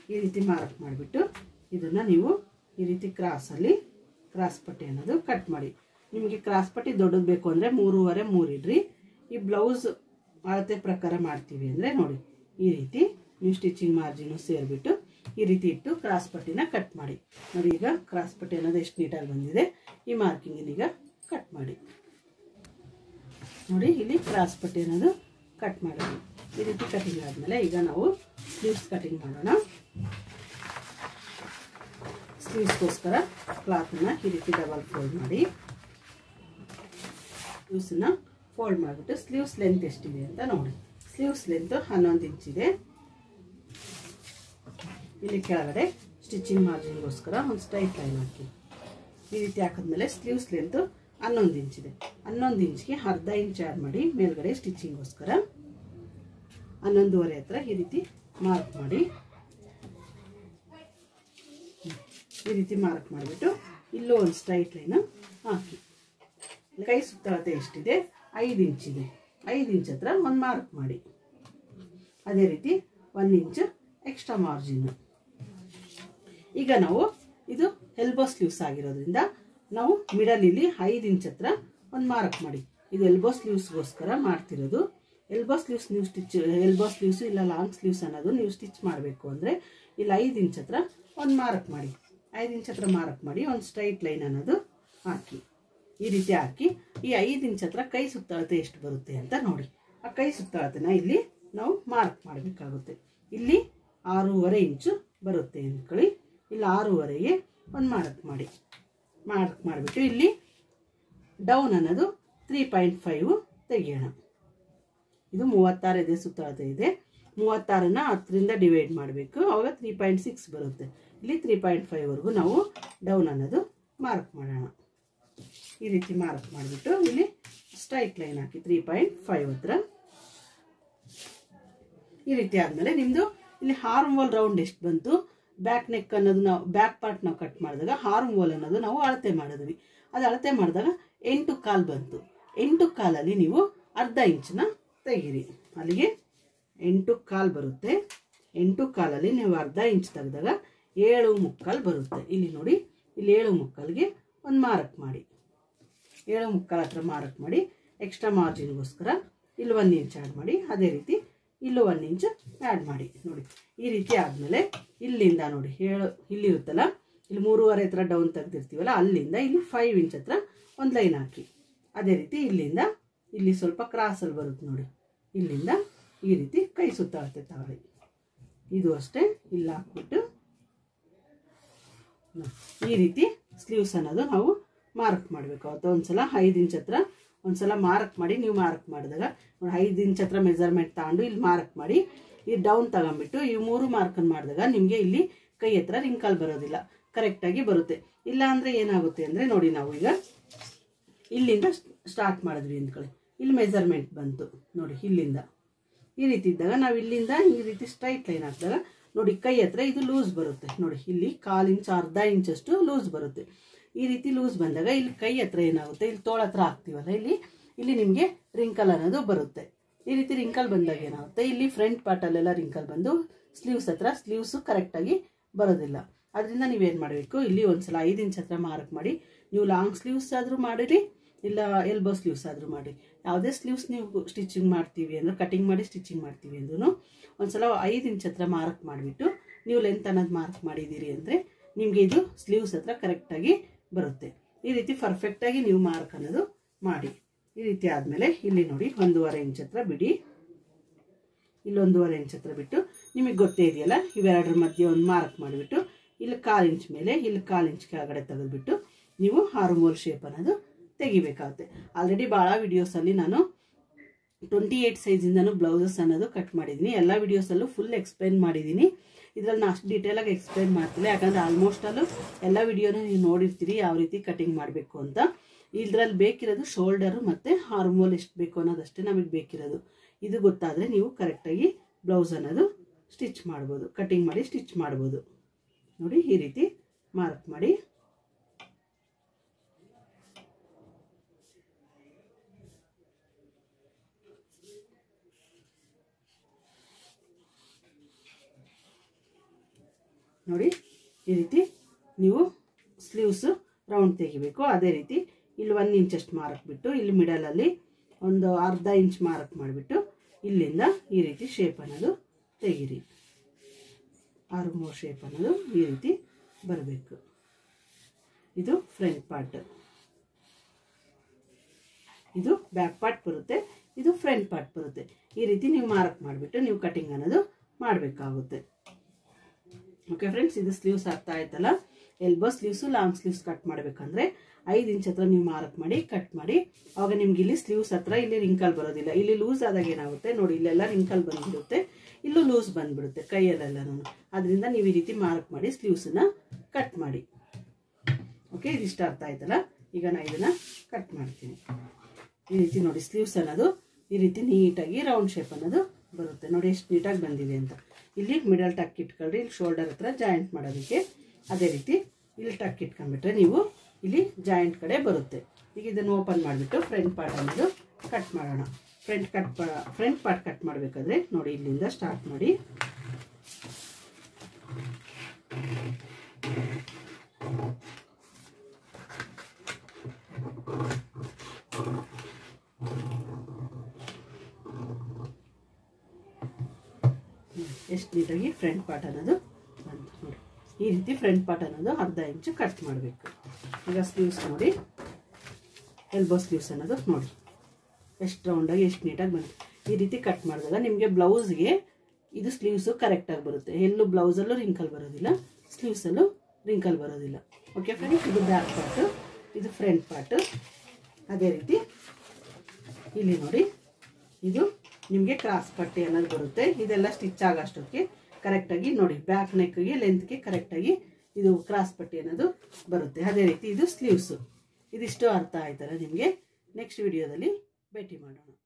ಈ ರೀತಿ ಮಾರ್ಕ್ ಮಾಡಿಬಿಟ್ಟು ಇದನ್ನು ನೀವು ಈ ರೀತಿ ಕ್ರಾಸಲ್ಲಿ ಕ್ರಾಸ್ ಪಟ್ಟಿ ಅನ್ನೋದು ಕಟ್ ಮಾಡಿ ನಿಮಗೆ ಕ್ರಾಸ್ ಪಟ್ಟಿ ದೊಡ್ಡದು ಬೇಕು ಅಂದರೆ ಮೂರುವರೆ ಮೂರು ಇಡ್ರಿ ಈ ಬ್ಲೌಸ್ ಅಳತೆ ಪ್ರಕಾರ ಮಾಡ್ತೀವಿ ಅಂದರೆ ನೋಡಿ ಈ ರೀತಿ ನೀವು ಸ್ಟಿಚಿಂಗ್ ಮಾರ್ಜಿನು ಸೇರಿಬಿಟ್ಟು ಈ ರೀತಿ ಇಟ್ಟು ಕ್ರಾಸ್ ಪಟ್ಟಿನ ಕಟ್ ಮಾಡಿ ನೋಡಿ ಈಗ ಕ್ರಾಸ್ ಪಟ್ಟಿ ಅನ್ನೋದು ಎಷ್ಟು ನೀಟಾಗಿ ಬಂದಿದೆ ಈ ಮಾರ್ಕಿಂಗಿನೀಗ ಕಟ್ ಮಾಡಿ ನೋಡಿ ಇಲ್ಲಿ ಕ್ರಾಸ್ ಪಟ್ಟಿ ಅನ್ನೋದು ಕಟ್ ಮಾಡೋಣ ಈ ರೀತಿ ಕಟಿಂಗ್ ಆದಮೇಲೆ ಈಗ ನಾವು ಸ್ಲೀವ್ಸ್ ಕಟಿಂಗ್ ಮಾಡೋಣ ಸ್ಲೀವ್ಸ್ಗೋಸ್ಕರ ಕ್ಲಾತನ್ನ ಈ ರೀತಿ ಡಬಲ್ ಫೋಲ್ಡ್ ಮಾಡಿ ಸ್ಲೀವ್ಸನ್ನ ಫೋಲ್ಡ್ ಮಾಡಿಬಿಟ್ಟು ಸ್ಲೀವ್ಸ್ ಲೆಂತ್ ಎಷ್ಟಿದೆ ಅಂತ ನೋಡಿ ಸ್ಲೀವ್ಸ್ ಲೆಂತ್ ಹನ್ನೊಂದು ಇಂಚಿದೆ ಇಲ್ಲಿ ಕೆಳಗಡೆ ಸ್ಟಿಚಿಂಗ್ ಮಾರ್ಜಿನ್ಗೋಸ್ಕರ ಒಂದು ಸ್ಟ್ರೈಟ್ ಲೈನ್ ಹಾಕಿ ಈ ರೀತಿ ಹಾಕಿದ್ಮೇಲೆ ಸ್ಲೀವ್ಸ್ ಲೆಂತ್ ಹನ್ನೊಂದು ಇಂಚಿದೆ ಹನ್ನೊಂದು ಇಂಚ್ಗೆ ಅರ್ಧ ಇಂಚ್ ಆ್ಯಡ್ ಮಾಡಿ ಮೇಲ್ಗಡೆ ಸ್ಟಿಚಿಂಗ್ಗೋಸ್ಕರ ಹನ್ನೊಂದುವರೆ ಹತ್ರ ಈ ರೀತಿ ಮಾರ್ಕ್ ಮಾಡಿ ಈ ರೀತಿ ಮಾರ್ಕ್ ಮಾಡಿಬಿಟ್ಟು ಇಲ್ಲೂ ಒಂದು ಸ್ಟ್ರೈಟ್ ಲೈನ್ ಹಾಕಿ ಕೈ ಸುತ್ತಳತೆ ಎಷ್ಟಿದೆ ಐದು ಇಂಚಿದೆ ಐದು ಇಂಚ್ ಹತ್ರ ಒಂದು ಮಾರ್ಕ್ ಮಾಡಿ ಅದೇ ರೀತಿ ಒನ್ ಇಂಚ್ ಎಕ್ಸ್ಟ್ರಾ ಮಾರ್ಜಿನ್ ಈಗ ನಾವು ಇದು ಎಲ್ಬೋ ಸ್ಲೀವ್ಸ್ ಆಗಿರೋದ್ರಿಂದ ನಾವು ಮಿಡಲ್ ಇಲ್ಲಿ ಐದು ಇಂಚ್ ಹತ್ರ ಒಂದು ಮಾರ್ಕ್ ಮಾಡಿ ಇದು ಎಲ್ಬೋ ಸ್ಲೀವ್ಸ್ಗೋಸ್ಕರ ಮಾಡ್ತಿರೋದು ಎಲ್ಬೋ ಸ್ಲೀವ್ಸ್ ನೀವು ಸ್ಟಿಚ್ ಎಲ್ಬೋ ಸ್ಲೀವ್ಸ್ ಇಲ್ಲ ಲಾಂಗ್ ಸ್ಲೀವ್ಸ್ ಅನ್ನೋದು ನೀವು ಸ್ಟಿಚ್ ಮಾಡಬೇಕು ಅಂದರೆ ಇಲ್ಲಿ ಐದು ಇಂಚ್ ಹತ್ರ ಒಂದು ಮಾರ್ಕ್ ಮಾಡಿ ಐದು ಇಂಚ್ ಹತ್ರ ಮಾರ್ಕ್ ಮಾಡಿ ಒಂದು ಸ್ಟ್ರೈಟ್ ಲೈನ್ ಅನ್ನೋದು ಹಾಕಿ ಈ ರೀತಿ ಹಾಕಿ ಈ ಐದು ಇಂಚ್ ಹತ್ರ ಕೈ ಸುತ್ತಳತೆ ಎಷ್ಟು ಬರುತ್ತೆ ಅಂತ ನೋಡಿ ಆ ಕೈ ಸುತ್ತಳತೆನ ಇಲ್ಲಿ ನಾವು ಮಾರ್ಕ್ ಮಾಡಬೇಕಾಗುತ್ತೆ ಇಲ್ಲಿ ಆರೂವರೆ ಇಂಚು ಬರುತ್ತೆ ಅಂದ್ಕೊಳ್ಳಿ ಇಲ್ಲಿ ಆರೂವರೆಗೆ ಒಂದು ಮಾರ್ಕ್ ಮಾಡಿ ಮಾರ್ಕ್ ಮಾಡಿಬಿಟ್ಟು ಇಲ್ಲಿ ಡೌನ್ ಅನ್ನೋದು ತ್ರೀ ಪಾಯಿಂಟ್ ಫೈವ್ ತೆಗಿಯೋಣ ಇದು ಮೂವತ್ತಾರು ಇದೆ ಸುತ್ತಳತೆ ಇದೆ ಮೂವತ್ತಾರನ್ನ ಹತ್ತರಿಂದ ಡಿವೈಡ್ ಮಾಡಬೇಕು ಅವಾಗ ತ್ರೀ ಪಾಯಿಂಟ್ ಸಿಕ್ಸ್ ಬರುತ್ತೆ ಇಲ್ಲಿ ತ್ರೀ ಪಾಯಿಂಟ್ ಫೈವ್ವರೆಗೂ ನಾವು ಡೌನ್ ಅನ್ನೋದು ಮಾರ್ಕ್ ಮಾಡೋಣ ಈ ರೀತಿ ಮಾರ್ಕ್ ಮಾಡಿಬಿಟ್ಟು ಇಲ್ಲಿ ಸ್ಟ್ರೈಟ್ ಲೈನ್ ಹಾಕಿ ತ್ರೀ ಪಾಯಿಂಟ್ ಫೈವ್ ಹತ್ರ ಈ ರೀತಿ ಆದಮೇಲೆ ನಿಮ್ಮದು ಇಲ್ಲಿ ಹಾರ್ಮ್ ವಾಲ್ ರೌಂಡ್ ಎಷ್ಟು ಬಂತು ಬ್ಯಾಕ್ ನೆಕ್ ಅನ್ನೋದು ನಾವು ಬ್ಯಾಕ್ ಪಾರ್ಟ್ ನಾವು ಕಟ್ ಮಾಡಿದಾಗ ಹಾರ್ಮ್ ವಾಲ್ ಅನ್ನೋದು ನಾವು ಅಳತೆ ಮಾಡಿದ್ವಿ ಅದು ಅಳತೆ ಮಾಡಿದಾಗ ಎಂಟು ಕಾಲು ಬಂತು ಎಂಟು ಕಾಲಲ್ಲಿ ನೀವು ಅರ್ಧ ಇಂಚನ್ನ ತೆಗೀರಿ ಅಲ್ಲಿಗೆ ಎಂಟು ಕಾಲು ಬರುತ್ತೆ ಎಂಟು ಕಾಲಲ್ಲಿ ನೀವು ಅರ್ಧ ಇಂಚ್ ತೆಗೆದಾಗ ಏಳು ಮುಕ್ಕಾಲು ಬರುತ್ತೆ ಇಲ್ಲಿ ನೋಡಿ ಇಲ್ಲಿ ಏಳು ಮುಕ್ಕಾಲ್ಗೆ ಒಂದು ಮಾರ್ಕ್ ಮಾಡಿ ಏಳು ಮುಕ್ಕಾಲು ಹತ್ರ ಮಾರ್ಕ್ ಮಾಡಿ ಎಕ್ಸ್ಟ್ರಾ ಮಾರ್ಜಿನ್ಗೋಸ್ಕರ ಇಲ್ಲಿ ಒಂದು ಇಂಚ್ ಆ್ಯಡ್ ಮಾಡಿ ಅದೇ ರೀತಿ ಇಲ್ಲೂ ಒಂದು ಇಂಚ್ ಆ್ಯಡ್ ಮಾಡಿ ನೋಡಿ ಈ ರೀತಿ ಆದಮೇಲೆ ಇಲ್ಲಿಂದ ನೋಡಿ ಏಳು ಇಲ್ಲಿರುತ್ತಲ್ಲ ಇಲ್ಲಿ ಮೂರುವರೆ ಹತ್ರ ಡೌನ್ ತೆಗ್ದಿರ್ತೀವಲ್ಲ ಅಲ್ಲಿಂದ ಇಲ್ಲಿ ಫೈವ್ ಇಂಚ್ ಹತ್ರ ಒಂದು ಲೈನ್ ಹಾಕಿ ಅದೇ ರೀತಿ ಇಲ್ಲಿಂದ ಇಲ್ಲಿ ಸ್ವಲ್ಪ ಕ್ರಾಸಲ್ಲಿ ಬರುತ್ತೆ ನೋಡಿ ಇಲ್ಲಿಂದ ಈ ರೀತಿ ಕೈ ಸುತ್ತಾಡುತ್ತೆ ತಗೊಳ್ಳಿ ಇದು ಅಷ್ಟೇ ಇಲ್ಲಿ ಹಾಕ್ಬಿಟ್ಟು ನೋಡಿ, ಈ ರೀತಿ ಸ್ಲೀವ್ಸ್ ಅನ್ನೋದು ನಾವು ಮಾರ್ಕ್ ಮಾಡಬೇಕು ಅವತ್ತು ಒಂದ್ಸಲ ಐದು ಇಂಚ್ ಹತ್ರ ಒಂದ್ಸಲ ಮಾರ್ಕ್ ಮಾಡಿ ನೀವು ಮಾರ್ಕ್ ಮಾಡಿದಾಗ ನೋಡಿ ಐದು ಇಂಚ್ ಹತ್ರ ಮೆಜರ್ಮೆಂಟ್ ತಗೊಂಡು ಇಲ್ಲಿ ಮಾರ್ಕ್ ಮಾಡಿ ಈ ಡೌನ್ ತಗೊಂಡ್ಬಿಟ್ಟು ಈ ಮೂರು ಮಾರ್ಕನ್ನು ಮಾಡಿದಾಗ ನಿಮಗೆ ಇಲ್ಲಿ ಕೈ ಹತ್ರ ರಿಂಕಲ್ ಬರೋದಿಲ್ಲ ಕರೆಕ್ಟಾಗಿ ಬರುತ್ತೆ ಇಲ್ಲ ಅಂದರೆ ಏನಾಗುತ್ತೆ ಅಂದರೆ ನೋಡಿ ನಾವು ಈಗ ಇಲ್ಲಿಂದ ಸ್ಟಾರ್ಟ್ ಮಾಡಿದ್ವಿ ಅಂದ್ಕೊಳ್ಳಿ ಇಲ್ಲಿ ಮೆಜರ್ಮೆಂಟ್ ಬಂತು ನೋಡಿ ಇಲ್ಲಿಂದ ಈ ರೀತಿ ಇದ್ದಾಗ ನಾವು ಇಲ್ಲಿಂದ ಈ ರೀತಿ ಸ್ಟ್ರೈಟ್ ಲೈನ್ ಹಾಕಿದಾಗ ನೋಡಿ ಕೈ ಹತ್ರ ಇದು ಲೂಸ್ ಬರುತ್ತೆ ನೋಡಿ ಇಲ್ಲಿ ಕಾಲು ಇಂಚ್ ಅರ್ಧ ಇಂಚಷ್ಟು ಲೂಸ್ ಬರುತ್ತೆ ಈ ರೀತಿ ಲೂಸ್ ಬಂದಾಗ ಇಲ್ಲಿ ಕೈ ಹತ್ರ ಏನಾಗುತ್ತೆ ಇಲ್ಲಿ ತೋಳ ಹತ್ರ ಹಾಕ್ತೀವಲ್ಲ ಇಲ್ಲಿ ಇಲ್ಲಿ ನಿಮಗೆ ರಿಂಕಲ್ ಅನ್ನೋದು ಬರುತ್ತೆ ಈ ರೀತಿ ರಿಂಕಲ್ ಬಂದಾಗ ಏನಾಗುತ್ತೆ ಇಲ್ಲಿ ಫ್ರಂಟ್ ಪಾರ್ಟಲ್ಲೆಲ್ಲ ರಿಂಕಲ್ ಬಂದು ಸ್ಲೀವ್ಸ್ ಹತ್ರ ಸ್ಲೀವ್ಸು ಕರೆಕ್ಟಾಗಿ ಬರೋದಿಲ್ಲ ಅದರಿಂದ ನೀವೇನು ಮಾಡಬೇಕು ಇಲ್ಲಿ ಒಂದ್ಸಲ ಐದು ಇಂಚ್ ಹತ್ರ ಮಾರ್ಕ್ ಮಾಡಿ ನೀವು ಲಾಂಗ್ ಸ್ಲೀವ್ಸ್ ಆದರೂ ಮಾಡಿರಿ ಇಲ್ಲ ಎಲ್ಬೋ ಸ್ಲೀವ್ಸ್ ಆದರೂ ಮಾಡಿ ಯಾವುದೇ ಸ್ಲೀವ್ಸ್ ನೀವು ಸ್ಟಿಚಿಂಗ್ ಮಾಡ್ತೀವಿ ಅಂದ್ರೆ ಕಟಿಂಗ್ ಮಾಡಿ ಸ್ಟಿಚಿಂಗ್ ಮಾಡ್ತೀವಿ ಅಂದ್ರೂ ಒಂದ್ಸಲ ಐದು ಇಂಚ್ ಹತ್ರ ಮಾರ್ಕ್ ಮಾಡಿಬಿಟ್ಟು ನೀವು ಲೆಂತ್ ಅನ್ನೋದು ಮಾರ್ಕ್ ಮಾಡಿದ್ದೀರಿ ಅಂದರೆ ನಿಮಗೆ ಇದು ಸ್ಲೀವ್ಸ್ ಹತ್ರ ಕರೆಕ್ಟಾಗಿ ಬರುತ್ತೆ ಈ ರೀತಿ ಪರ್ಫೆಕ್ಟಾಗಿ ನೀವು ಮಾರ್ಕ್ ಅನ್ನೋದು ಮಾಡಿ ಈ ರೀತಿ ಆದಮೇಲೆ ಇಲ್ಲಿ ನೋಡಿ ಒಂದೂವರೆ ಇಂಚ್ ಹತ್ರ ಬಿಡಿ ಇಲ್ಲೊಂದೂವರೆ ಇಂಚ್ ಹತ್ರ ಬಿಟ್ಟು ನಿಮಗೆ ಗೊತ್ತೇ ಇದೆಯಲ್ಲ ಇವೆರಡರ ಮಧ್ಯೆ ಒಂದು ಮಾರ್ಕ್ ಮಾಡಿಬಿಟ್ಟು ಇಲ್ಲಿ ಕಾಲು ಇಂಚ್ ಮೇಲೆ ಇಲ್ಲಿ ಕಾಲು ಇಂಚ್ ಕೆಳಗಡೆ ತೆಗೆದುಬಿಟ್ಟು ನೀವು ಹಾರ್ಮೋಲ್ ಶೇಪ್ ಅನ್ನೋದು ತೆಗಿಬೇಕಾಗುತ್ತೆ ಆಲ್ರೆಡಿ ಭಾಳ ವಿಡಿಯೋಸಲ್ಲಿ ನಾನು ಟ್ವೆಂಟಿ ಏಯ್ಟ್ ಸೈಜಿಂದನೂ ಬ್ಲೌಸಸ್ ಅನ್ನೋದು ಕಟ್ ಮಾಡಿದ್ದೀನಿ ಎಲ್ಲ ವಿಡಿಯೋಸಲ್ಲೂ ಫುಲ್ ಎಕ್ಸ್ಪ್ಲೈನ್ ಮಾಡಿದ್ದೀನಿ ಇದರಲ್ಲಿ ನಾನು ಅಷ್ಟು ಡೀಟೇಲಾಗಿ ಎಕ್ಸ್ಪ್ಲೈನ್ ಮಾಡ್ತಿಲ್ಲ ಯಾಕಂದರೆ ಆಲ್ಮೋಸ್ಟ್ ಅಲ್ಲೂ ಎಲ್ಲ ವಿಡಿಯೋನ ನೀವು ನೋಡಿರ್ತೀರಿ ಯಾವ ರೀತಿ ಕಟಿಂಗ್ ಮಾಡಬೇಕು ಅಂತ ಇದರಲ್ಲಿ ಬೇಕಿರೋದು ಶೋಲ್ಡರು ಮತ್ತು ಹಾರ್ಮೋಲ್ ಎಷ್ಟು ಬೇಕು ಅನ್ನೋದಷ್ಟೇ ನಮಗೆ ಬೇಕಿರೋದು ಇದು ಗೊತ್ತಾದರೆ ನೀವು ಕರೆಕ್ಟಾಗಿ ಬ್ಲೌಸ್ ಅನ್ನೋದು ಸ್ಟಿಚ್ ಮಾಡ್ಬೋದು ಕಟಿಂಗ್ ಮಾಡಿ ಸ್ಟಿಚ್ ಮಾಡ್ಬೋದು ನೋಡಿ ಈ ರೀತಿ ಮಾರ್ಕ್ ಮಾಡಿ ನೋಡಿ ಈ ರೀತಿ ನೀವು ಸ್ಲೀವ್ಸು ರೌಂಡ್ ತೆಗಿಬೇಕು ಅದೇ ರೀತಿ ಇಲ್ಲಿ ಒಂದು ಇಂಚಷ್ಟು ಮಾರ್ಕ್ ಬಿಟ್ಟು ಇಲ್ಲಿ ಮಿಡಲಲ್ಲಿ ಒಂದು ಅರ್ಧ ಇಂಚ್ ಮಾರ್ಕ್ ಮಾಡಿಬಿಟ್ಟು ಇಲ್ಲಿಂದ ಈ ರೀತಿ ಶೇಪ್ ಅನ್ನೋದು ತೆಗೀರಿ ಆರು ಮೂರು ಶೇಪ್ ಅನ್ನೋದು ಈ ರೀತಿ ಬರಬೇಕು ಇದು ಫ್ರಂಟ್ ಪಾರ್ಟ್ ಇದು ಬ್ಯಾಕ್ ಪಾರ್ಟ್ ಬರುತ್ತೆ ಇದು ಫ್ರಂಟ್ ಪಾರ್ಟ್ ಬರುತ್ತೆ ಈ ರೀತಿ ನೀವು ಮಾರ್ಕ್ ಮಾಡಿಬಿಟ್ಟು ನೀವು ಕಟಿಂಗ್ ಅನ್ನೋದು ಮಾಡಬೇಕಾಗುತ್ತೆ ಓಕೆ ಫ್ರೆಂಡ್ಸ್ ಇದು ಸ್ಲೀವ್ಸ್ ಆಗ್ತಾ ಆಯ್ತಲ್ಲ elbow sleeves long sleeves cut ಮಾಡಬೇಕಂದ್ರೆ ಐದು ಇಂಚ್ ಹತ್ರ ನೀವು ಮಾರ್ಕ್ ಮಾಡಿ ಕಟ್ ಮಾಡಿ ಅವಾಗ ನಿಮ್ಗೆ ಇಲ್ಲಿ ಸ್ಲೀವ್ಸ್ ಹತ್ರ ಇಲ್ಲಿ ರಿಂಕಲ್ ಬರೋದಿಲ್ಲ ಇಲ್ಲಿ ಲೂಸ್ ಆದಾಗ ಏನಾಗುತ್ತೆ ನೋಡಿ ಇಲ್ಲೆಲ್ಲ ರಿಂಕಲ್ ಬಂದ್ಬಿಡುತ್ತೆ ಇಲ್ಲೂ ಲೂಸ್ ಬಂದ್ಬಿಡುತ್ತೆ ಕೈಯಲ್ಲೆಲ್ಲನೂ ಅದರಿಂದ ನೀವು ಈ ರೀತಿ ಮಾರ್ಕ್ ಮಾಡಿ ಸ್ಲೀವ್ಸನ್ನ ಕಟ್ ಮಾಡಿ ಓಕೆ ಇದಿಷ್ಟ ಅರ್ಥ ಆಯ್ತಲ್ಲ ಈಗ ನಾನು ಇದನ್ನ ಕಟ್ ಮಾಡ್ತೀನಿ ಈ ರೀತಿ ನೋಡಿ ಸ್ಲೀವ್ಸ್ ಅನ್ನೋದು ಈ ರೀತಿ ನೀಟಾಗಿ ರೌಂಡ್ ಶೇಪ್ ಅನ್ನೋದು ಬರುತ್ತೆ ನೋಡಿ ಎಷ್ಟು ನೀಟಾಗಿ ಬಂದಿದೆ ಅಂತ ಇಲ್ಲಿ ಮಿಡಲ್ ಟಕ್ ಇಟ್ಕೊಳ್ರಿ ಇಲ್ಲಿ ಶೋಲ್ಡರ್ ಹತ್ರ ಜಾಯಿಂಟ್ ಮಾಡೋದಕ್ಕೆ ಅದೇ ರೀತಿ ಇಲ್ಲಿ ಟಕ್ ಇಟ್ಕೊಂಡ್ಬಿಟ್ರೆ ನೀವು ಇಲ್ಲಿ ಜಾಯಿಂಟ್ ಕಡೆ ಬರುತ್ತೆ ಈಗ ಇದನ್ನು ಓಪನ್ ಮಾಡಿಬಿಟ್ಟು ಫ್ರಂಟ್ ಪಾರ್ಟ್ ಅನ್ನೋದು ಕಟ್ ಮಾಡೋಣ front cut front part cut ಮಾಡಬೇಕಾದ್ರೆ ನೋಡಿ ಇಲ್ಲಿಂದ ಸ್ಟಾರ್ಟ್ ಮಾಡಿ ಎಷ್ಟು ನೀಟಾಗಿ ಫ್ರಂಟ್ ಪಾರ್ಟ್ ಅನ್ನೋದು ಬಂತು ನೋಡಿ ಈ ರೀತಿ ಫ್ರಂಟ್ ಪಾರ್ಟ್ ಅನ್ನೋದು ಅರ್ಧ ಇಂಚು ಕಟ್ ಮಾಡಬೇಕು ಈಗ ಸ್ಲೀವ್ಸ್ ನೋಡಿ ಎಲ್ಬೋ ಸ್ಲೀವ್ಸ್ ಅನ್ನೋದು ನೋಡಿ ಎಷ್ಟು ರೌಂಡಾಗಿ ಎಷ್ಟು ನೀಟಾಗಿ ಬಂತು ಈ ರೀತಿ ಕಟ್ ಮಾಡಿದಾಗ ನಿಮಗೆ ಬ್ಲೌಸ್ಗೆ ಇದು ಸ್ಲೀವ್ಸು ಕರೆಕ್ಟಾಗಿ ಬರುತ್ತೆ ಎಲ್ಲೂ ಬ್ಲೌಸಲ್ಲೂ ರಿಂಕಲ್ ಬರೋದಿಲ್ಲ ಸ್ಲೀವ್ಸಲ್ಲೂ ರಿಂಕಲ್ ಬರೋದಿಲ್ಲ ಓಕೆ ಫ್ರೆಂಡ್ಸ್ ಇದು ಬ್ಯಾಕ್ ಪಾರ್ಟು ಇದು ಫ್ರಂಟ್ ಪಾರ್ಟು ಅದೇ ರೀತಿ ಇಲ್ಲಿ ನೋಡಿ ಇದು ನಿಮಗೆ ಕ್ರಾಸ್ ಪಟ್ಟಿ ಅನ್ನೋದು ಬರುತ್ತೆ ಇದೆಲ್ಲ ಸ್ಟಿಚ್ ಆಗೋಷ್ಟಕ್ಕೆ ಕರೆಕ್ಟಾಗಿ ನೋಡಿ ಬ್ಯಾಕ್ ನೆಕ್ಗೆ ಲೆಂತ್ಗೆ ಕರೆಕ್ಟಾಗಿ ಇದು ಕ್ರಾಸ್ ಪಟ್ಟಿ ಅನ್ನೋದು ಬರುತ್ತೆ ಅದೇ ರೀತಿ ಇದು ಸ್ಲೀವ್ಸು ಇದಿಷ್ಟು ಅರ್ಥ ಆಯ್ತಲ್ಲ ನಿಮಗೆ ನೆಕ್ಸ್ಟ್ ವಿಡಿಯೋದಲ್ಲಿ ಭೇಟಿ ಮಾಡೋಣ